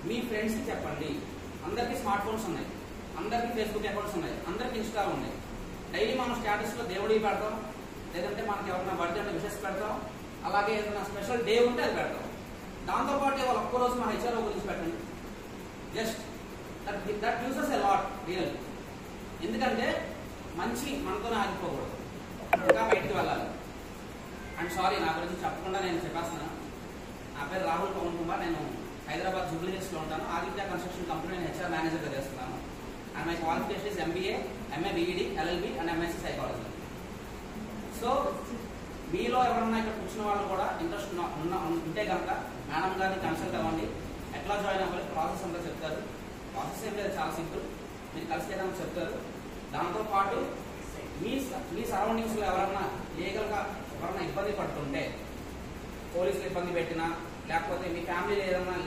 మీ ఫ్రెండ్స్కి చెప్పండి అందరికీ స్మార్ట్ ఫోన్స్ ఉన్నాయి అందరికీ ఫేస్బుక్ అకౌంట్స్ ఉన్నాయి అందరికీ ఇన్స్టా ఉన్నాయి డైలీ మనం స్టేటస్లో దేవుడికి పెడతాం లేదంటే మనకి ఎవరైనా బర్త్డే ఉంటే విషెస్ పెడతాం అలాగే ఏదైనా స్పెషల్ డే ఉంటే అది పెడతాం దాంతోపాటు వాళ్ళు ఒక్కరోజు మన హెచ్ఆర్ఓ గురించి పెట్టండి just that that uses a lot real ఎందుకంటే మంచి మనతోనే ఆగిపోకూడదు ఇంకా బయటికి వెళ్ళాలి అండ్ సారీ నా గురించి చెప్పకుండా నేను చెప్పేస్తున్నాను నా పేరు రాహుల్ పవన్ కుమార్ నేను హైదరాబాద్ జూబ్లీ హిల్స్లో ఉంటాను ఆదిత్య కన్స్ట్రక్షన్ కంపెనీ నేను హెచ్ఆర్ మేనేజర్గా చేస్తున్నాను and my qualification is MBA MA BEd LLB and MSc psychology so మీలో ఎవరన్నా ఇక్కడ కూర్చున్న వాళ్ళు కూడా ఇంట్రెస్ట్ ఉన్న ఉన్న- ఉంటే కనుక మేడం గారిని కన్సల్ట్ అవ్వండి ఎట్లా జాయిన్ అవ్వాలి ప్రాసెస్ అంతా చెప్తారు ప్రాసెస్ ఏం లేదు చాలా సింపుల్ మీరు కలిసి ఏదైనా చెప్తారు దాంతో పాటు మీ స- మీ సరౌండింగ్స్లో ఎవరన్నా లీగల్గా ఎవరన్నా ఇబ్బంది పడుతుంటే పోలీసులు ఇబ్బంది పెట్టినా లేకపోతే మీ ఫ్యామిలీలో ఏదైనా